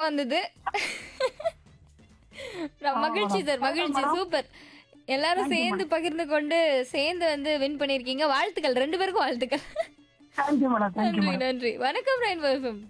வந்தது நான் மகிழ்ச்சி சார் மகிழ்ச்சி சூப்பர் எல்லாரும் சேர்ந்து பகிர்ந்து கொண்டு சேர்ந்து வந்து வின் பண்ணிருக்கீங்க வாழ்த்துக்கள் ரெண்டு பேருக்கும் வாழ்த்துக்கள் தேங்க்யூ மேடம் தேங்க்யூ நன்றி நன்றி வணக்கம் ரெயின்போ எஃப்எம்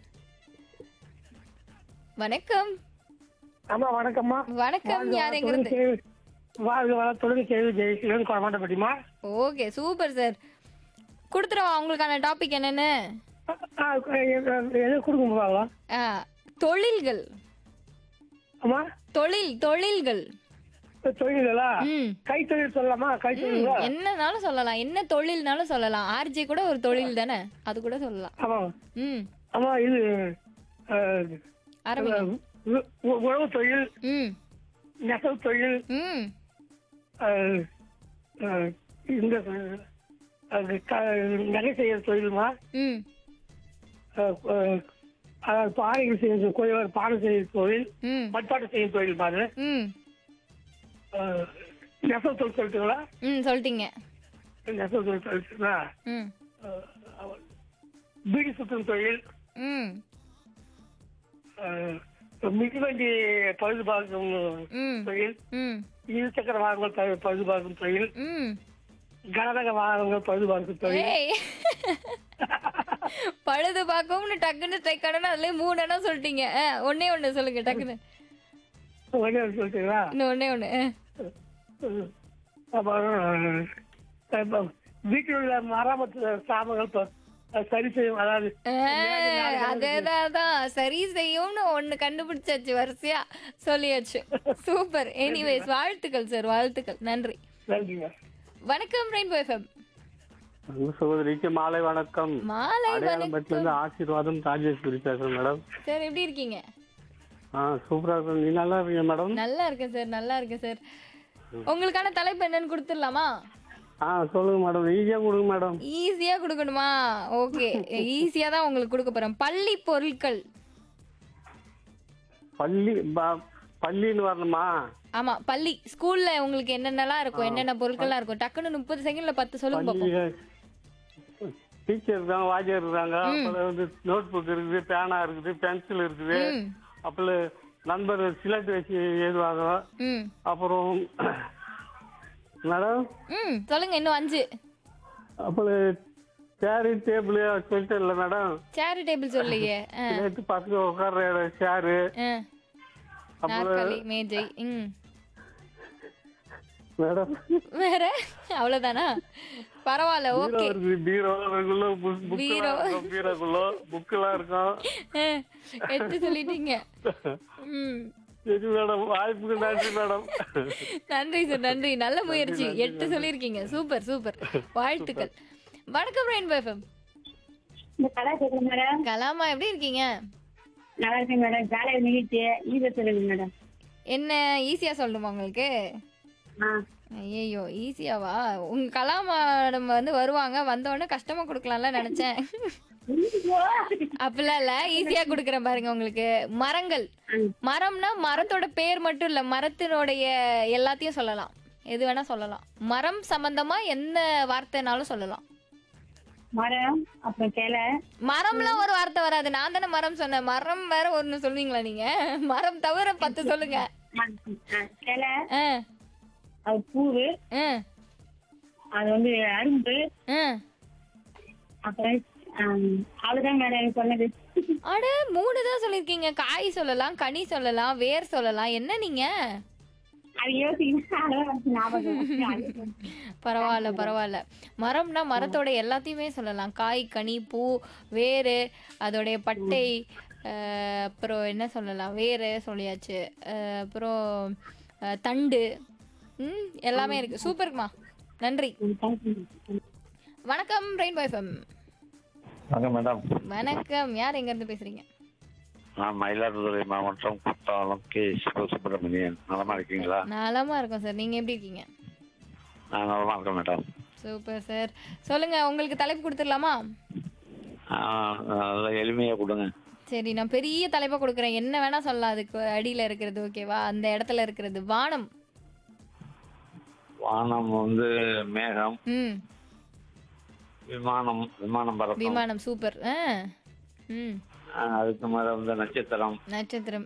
வணக்கம் ஆமா வணக்கம்மா வணக்கம் யார் எங்கிறது வாழ்க வளத்துடன் கேள்வி ஜெயிக்கிறேன் குழமாட்டப்பட்டிமா ஓகே சூப்பர் சார் கொடுத்துருவா உங்களுக்கான டாபிக் என்னன்னு எது கொடுக்க பார்க்கலாம் ஆ, தொழில்கள் ஆமா தொழில் தொழில்கள் தொழிலா ம் கைத்தொழில் சொல்லலாமா கைத்தொழிலா என்னனாலும் சொல்லலாம் என்ன தொழில்னாலும் சொல்லலாம் ஆர்ஜே கூட ஒரு தொழில் தானே அது கூட சொல்லலாம் ஆமா ம் ஆமா இது அஹ், ஆரம்பிங்க உ- உ- உழவு தொழில் ம் நெசவு தொழில் ம் அஹ், அஹ், இந்த அஹ், அது க- நகை செய்யற தொழிலுமா ம் அஹ், அஹ், அதாவது பாறைகள் செய்ய கோயில் பாறை செய்யற தொழில் ம் மட்பாட்டு செய்யும் தொழில் பாரு ம் அஹ், நெசவு தொழில் சொல்லிட்டுங்களா ம் சொல்லிட்டீங்க நெசவு தொழில் சொல்லிட்டுங்களா ம் பீடி சுற்றும் தொழில் ம் அஹ், மிதிவண்டி பழுது பார்க்கும் ம் தொழில் ம் இரு சக்கர வாகனங்கள் ப- பழுது பார்க்கும் தொழில் ம் கனரக வாகனங்கள் பழுது பார்க்கும் தொழில் ஏய் பழுது பார்க்கும்னு டக்குன்னு ஸ்ட்ரைக் ஆனா அதுலயே மூணு இடம் சொல்லிட்டீங்க ஆ, ஒண்ணே ஒண்ணு சொல்லுங்க டக்குன்னு உடனே சொல்லிட்டுங்களா இன்னும் ஒண்ணே ஒண்ணு ஆ. அஹ், அப்புறம் அஹ், வீட்டில் உள்ள மராமத்து சாமங்கள் ப- சரி செய்யும் அதாவது அதேதான் சரி செய்யும்னு ஒண்ணு கண்டுபிடிச்சாச்சு வரிசையா சொல்லியாச்சு சூப்பர் எனிவேஸ் வாழ்த்துக்கள் சார் வாழ்த்துக்கள் நன்றி நன்றிங்க வணக்கம் ரெயின்போ எஃப்எம் அன்பு சகோதரிக்கு மாலை வணக்கம் மாலை அடையாளம்பட்டில இருந்து ஆசீர்வாதம் ராஜேஸ்வரி பேசுறேன் மேடம் சார் எப்படி இருக்கீங்க ஆ சூப்பரா இருக்கும் நீ நல்லா இருக்கீங்க மேடம் நல்லா இருக்கேன் சார் நல்லா இருக்கேன் சார் உங்களுக்கான தலைப்பு என்னன்னு கொடுத்துடலாமா ஆ சொல்லுங்க மேடம் ஈஸியா கொடுங்க மேடம் ஈஸியா கொடுக்கணுமா ஓகே ஈஸியா தான் உங்களுக்கு கொடுக்க போறேன் பள்ளி பொருட்கள் பள்ளி ப- பள்ளின்னு வரணுமா ஆமா பள்ளி ஸ்கூல்ல உங்களுக்கு என்னென்னலாம் இருக்கும் என்னென்ன பொருட்கள்லாம் இருக்கும் டக்குன்னு முப்பது செகண்ட்ல பத்து சொல்லுங்க பள்ளி பாப்போம் டீச்சர் இருக்காங்க வாத்தியார் இருக்காங்க அப்புறம் வந்து நோட் புக் இருக்குது பேனா இருக்குது பென்சில் இருக்குது ம் அப்புறம் நண்பர் சிலட்டு வச்சு எழுதுவாங்க ம் அப்புறம் மேடம் ம் சொல்லுங்க இன்னும் அஞ்சு அப்புறம் சேரு டேபிள் சொல்லிட்டு இல்லை மேடம் சேர் டேபிள் சொல்லியே ஆ, நேற்று பசங்க உட்கார்ற சேரு ஆ. அப்புறம் நாற்காலி மேஜை ம் மேடம் வேற அவ்வளவுதானா பரவாயில்ல பீரோ ஓகே இருக்குது பீரோ அதுக்குள்ள புக் பீரோ. புக்கெல்லாம் இருக்கும் பீரோக்குள்ள புக்கெல்லாம் இருக்கும் எட்டு சொல்லிட்டீங்க ம் சரி மேடம் வாய்ப்புக்கு நன்றி மேடம் நன்றி சார் நன்றி நல்ல முயற்சி எட்டு சொல்லியிருக்கீங்க சூப்பர் சூப்பர் வாழ்த்துக்கள் வணக்கம் ரெயின்போ எஃப்எம் இந்த கலா கேட்குறேன் மேடம் கலாமா எப்படி இருக்கீங்க நல்லா இருக்கேன் மேடம் ஜாலியாக நிகழ்ச்சி ஈஸியாக சொல்லுங்க மேடம் என்ன ஈஸியா சொல்லணுமா உங்களுக்கு ஆ ஐயோ ஈஸியாவா உங்க கலாம் மேடம் வந்து வருவாங்க வந்த உடனே கஷ்டமா கொடுக்கலாம்ல நினைச்சேன் அப்படிலாம் இல்ல ஈஸியா கொடுக்குறேன் பாருங்க உங்களுக்கு மரங்கள் மரம்னா மரத்தோட பேர் மட்டும் இல்ல மரத்தினுடைய எல்லாத்தையும் சொல்லலாம் எது வேணா சொல்லலாம் மரம் சம்பந்தமா என்ன வார்த்தைனாலும் சொல்லலாம் மரம் அப்புறம் கிளை மரம்லாம் ஒரு வார்த்தை வராது நான் தானே மரம் சொன்னேன் மரம் வேற ஒண்ணு சொல்வீங்களா நீங்க மரம் தவிர பத்து சொல்லுங்க ஆ, கிளை ஆ, அது பூவு ஆ, அது வந்து அரும்பு ஆ. அப்புறம் ஆம், அவ்வளவுதான் மேடம் எனக்கு சொன்னது அட மூணு தான் சொல்லிருக்கீங்க காய் சொல்லலாம் கனி சொல்லலாம் வேர் சொல்லலாம் என்ன நீங்க அது யோசிக்கணும் அவ்வளவுதான் எனக்கு ஞாபகம் வருது. பரவாயில்ல பரவாயில்ல மரம்னா மரத்தோட எல்லாத்தையுமே சொல்லலாம் காய் கனி பூ வேறு அதோடைய பட்டை அஹ், அப்புறம் என்ன சொல்லலாம் வேறு சொல்லியாச்சு அஹ், அப்புறம் அஹ், தண்டு ம் எல்லாமே இருக்கு சூப்பர்மா நன்றி ம், thank you. வணக்கம் ரெயின்போ எஃப்எம் வாங்க மேடம் வணக்கம் யார் எங்க இருந்து பேசுறீங்க நான் மயிலாடுதுறை மாவட்டம் குத்தாலம் கே சிவசுப்பிரமணியன் நலமா இருக்கீங்களா நலமா இருக்கோம் சார் நீங்க எப்படி இருக்கீங்க நான் நலமா இருக்கேன் மேடம் சூப்பர் சார் சொல்லுங்க உங்களுக்கு தலைப்பு கொடுத்துடலாமா நல்லா எளிமையா கொடுங்க சரி நான் பெரிய தலைப்பா கொடுக்குறேன் என்ன வேணா சொல்லலாம் அதுக்கு அடியில இருக்கிறது ஓகேவா அந்த இடத்துல இருக்கிறது வானம் வானம் வந்து மேகம் ம் விமானம் விமானம் பறக்கும் விமானம் சூப்பர் ஆ ம் ஆ, அதுக்கு மேல வந்து நட்சத்திரம் நட்சத்திரம்